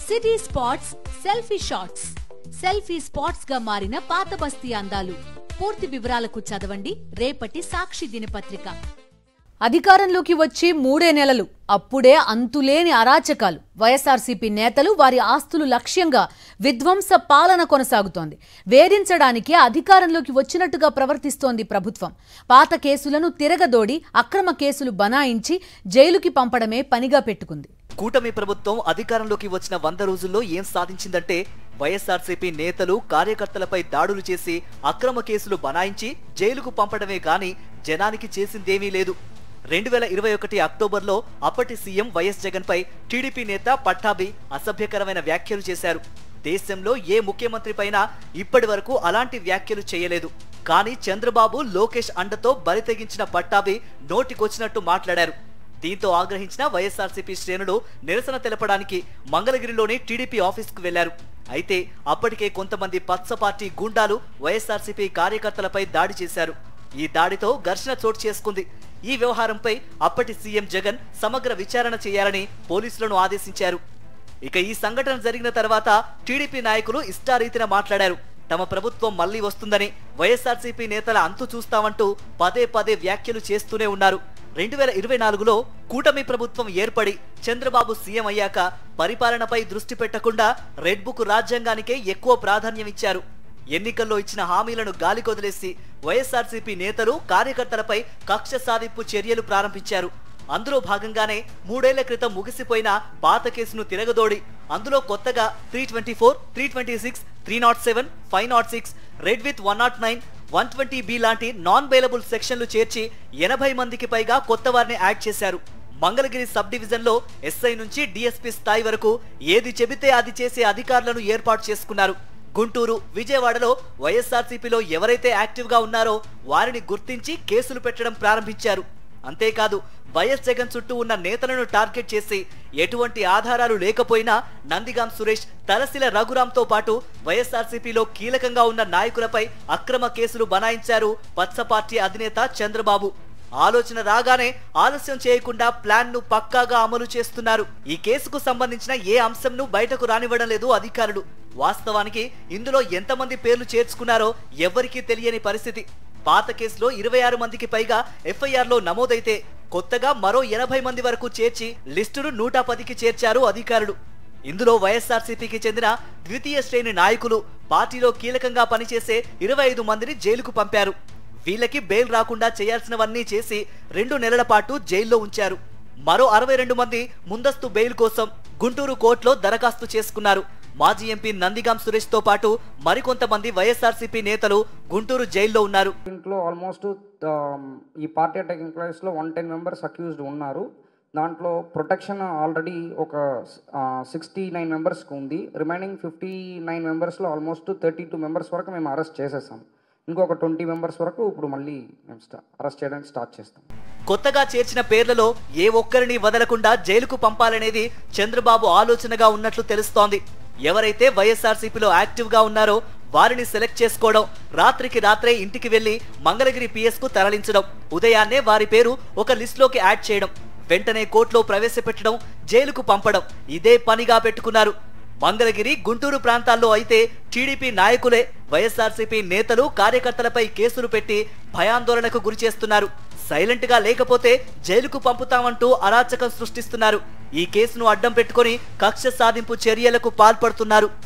city spots selfie shots selfie spots గా మారిన పాత బస్తీ అందాలు పూర్తి వివరాలకు చదవండి రేపటి సాక్షి దినపత్రిక అధికారంలోకి వచ్చి మూడే నెలలు అప్పుడే అంతులేని అరాచకాలు వైఎస్ఆర్సీపీ నేతలు వారి ఆస్తులు లక్ష్యంగా విధ్వంస పాలన కొనసాగుతోంది వేధించడానికి అధికారంలోకి వచ్చినట్టుగా ప్రవర్తిస్తోంది ప్రభుత్వం పాత కేసులను తిరగదోడి అక్రమ కేసులు బనాయించి జైలుకి పంపడమే పనిగా పెట్టుకుంది కూటమి ప్రభుత్వం అధికారంలోకి వచ్చిన వంద రోజుల్లో ఏం సాధించిందంటే వైఎస్ఆర్సీపీ నేతలు కార్యకర్తలపై దాడులు చేసి అక్రమ కేసులు బనాయించి జైలుకు పంపడమే గాని జనానికి చేసిందేమీ లేదు రెండు వేల ఇరవై ఒకటి అక్టోబర్లో అప్పటి సీఎం వైఎస్ జగన్ పై టీడీపీ నేత పట్టాభి అసభ్యకరమైన వ్యాఖ్యలు చేశారు దేశంలో ఏ ముఖ్యమంత్రి పైన ఇప్పటి వరకు అలాంటి వ్యాఖ్యలు చేయలేదు కానీ చంద్రబాబు లోకేష్ అండతో బరి తెగించిన పట్టాభి నోటికొచ్చినట్టు మాట్లాడారు దీంతో ఆగ్రహించిన వైఎస్ఆర్సీపీ శ్రేణులు నిరసన తెలపడానికి మంగళగిరిలోని టీడీపీ ఆఫీస్కు వెళ్లారు అయితే అప్పటికే కొంతమంది పచ్చ పార్టీ గూండాలు వైఎస్ఆర్సీపీ కార్యకర్తలపై దాడి చేశారు ఈ దాడితో ఘర్షణ చోటు చేసుకుంది ఈ వ్యవహారంపై అప్పటి సీఎం జగన్ సమగ్ర విచారణ చేయాలని పోలీసులను ఆదేశించారు ఇక ఈ సంఘటన జరిగిన తర్వాత టీడీపీ నాయకులు ఇష్టారీతిన మాట్లాడారు తమ ప్రభుత్వం మళ్లీ వస్తుందని వైఎస్ఆర్సీపీ నేతల అంతు చూస్తామంటూ పదే పదే వ్యాఖ్యలు చేస్తూనే ఉన్నారు రెండు వేల ఇరవై నాలుగులో కూటమి ప్రభుత్వం ఏర్పడి చంద్రబాబు సీఎం అయ్యాక పరిపాలనపై దృష్టి పెట్టకుండా రెడ్ బుక్ రాజ్యాంగానికే ఎక్కువ ప్రాధాన్యం ఇచ్చారు ఎన్నికల్లో ఇచ్చిన హామీలను గాలికొదిలేసి వైఎస్ఆర్సీపీ నేతలు కార్యకర్తలపై కక్ష సాధింపు చర్యలు ప్రారంభించారు అందులో భాగంగానే మూడేళ్ల క్రితం ముగిసిపోయిన పాత కేసును తిరగదోడి అందులో కొత్తగా three twenty four three twenty six three nought seven five nought six read with one nought nine one twenty B లాంటి నాన్ బెయిలబుల్ సెక్షన్లు చేర్చి ఎనభై మందికి పైగా కొత్త వారిని యాడ్ చేశారు మంగళగిరి సబ్ డివిజన్ లో ఎస్ఐ నుంచి డిఎస్పీ స్థాయి వరకు ఏది చెబితే అది చేసే అధికారులను ఏర్పాటు చేసుకున్నారు గుంటూరు విజయవాడలో వైఎస్ఆర్సీపీలో ఎవరైతే యాక్టివ్ గా ఉన్నారో వారిని గుర్తించి కేసులు పెట్టడం ప్రారంభించారు అంతేకాదు వైఎస్ జగన్ చుట్టూ ఉన్న నేతలను టార్గెట్ చేసి ఎటువంటి ఆధారాలు లేకపోయినా నందిగాం సురేష్ తలసిల రఘురాంతో పాటు వైఎస్ఆర్సీపీలో కీలకంగా ఉన్న నాయకులపై అక్రమ కేసులు బనాయించారు పచ్చ పార్టీ అధినేత చంద్రబాబు ఆలోచన రాగానే ఆలస్యం చేయకుండా ప్లాన్ ను పక్కాగా అమలు చేస్తున్నారు ఈ కేసుకు సంబంధించిన ఏ అంశంను బయటకు రానివ్వడం లేదు అధికారులు వాస్తవానికి ఇందులో ఎంతమంది పేర్లు చేర్చుకున్నారో ఎవ్వరికీ తెలియని పరిస్థితి పాత కేసులో ఇరవై ఆరు మందికి పైగా ఎఫ్ఐఆర్ లో నమోదైతే కొత్తగా మరో ఎనభై మంది వరకు చేర్చి లిస్టును నూట పదికి చేర్చారు అధికారులు ఇందులో వైఎస్ఆర్సీపీకి చెందిన ద్వితీయ శ్రేణి నాయకులు పార్టీలో కీలకంగా పనిచేసే ఇరవై ఐదు మందిని జైలుకు పంపారు వీళ్ళకి బెయిల్ రాకుండా చేయాల్సినవన్నీ చేసి రెండు నెలల పాటు జైల్లో ఉంచారు మరో అరవై రెండు మంది ముందస్తు బెయిల్ కోసం గుంటూరు కోర్టులో దరఖాస్తు చేసుకున్నారు మాజీ ఎంపీ నందిగాం సురేష్ తో పాటు మరికొంతమంది వైఎస్ఆర్సీపీ నేతలు గుంటూరు జైల్లో ఉన్నారు దీంట్లో ఆల్మోస్ట్ ఈ పార్టీ అటాక్ ఎంక్వైరీస్లో వన్ టెన్ మెంబర్స్ అక్యూజ్డ్ ఉన్నారు దాంట్లో ప్రొటెక్షన్ ఆల్రెడీ ఒక సిక్స్టీ నైన్ మెంబర్స్కి ఉంది రిమైనింగ్ ఫిఫ్టీ నైన్ మెంబర్స్లో ఆల్మోస్ట్ థర్టీ టూ మెంబర్స్ వరకు మేము అరెస్ట్ చేసేసాం ఇంకొక ట్వంటీ మెంబర్స్ వరకు ఇప్పుడు మళ్ళీ మేము స్టా అరెస్ట్ చేయడానికి స్టార్ట్ చేస్తాం కొత్తగా చేర్చిన పేర్లలో ఏ ఒక్కరిని వదలకుండా జైలుకు పంపాలనేది చంద్రబాబు ఆలోచనగా ఉన్నట్లు తెలుస్తోంది ఎవరైతే వైఎస్ఆర్సీపీలో యాక్టివ్ గా ఉన్నారో వారిని సెలెక్ట్ చేసుకోవడం రాత్రికి రాత్రే ఇంటికి వెళ్లి మంగళగిరి పిఎస్ కు తరలించడం ఉదయాన్నే వారి పేరు ఒక లిస్ట్ లోకి యాడ్ చేయడం వెంటనే కోర్టులో ప్రవేశపెట్టడం జైలుకు పంపడం ఇదే పనిగా పెట్టుకున్నారు మంగళగిరి గుంటూరు ప్రాంతాల్లో అయితే టీడీపీ నాయకులే వైఎస్ఆర్సీపీ నేతలు కార్యకర్తలపై కేసులు పెట్టి భయాందోళనకు గురి చేస్తున్నారు సైలెంట్ గా లేకపోతే జైలుకు పంపుతామంటూ అరాచకం సృష్టిస్తున్నారు ఈ కేసును అడ్డం పెట్టుకొని కక్ష సాధింపు చర్యలకు పాల్పడుతున్నారు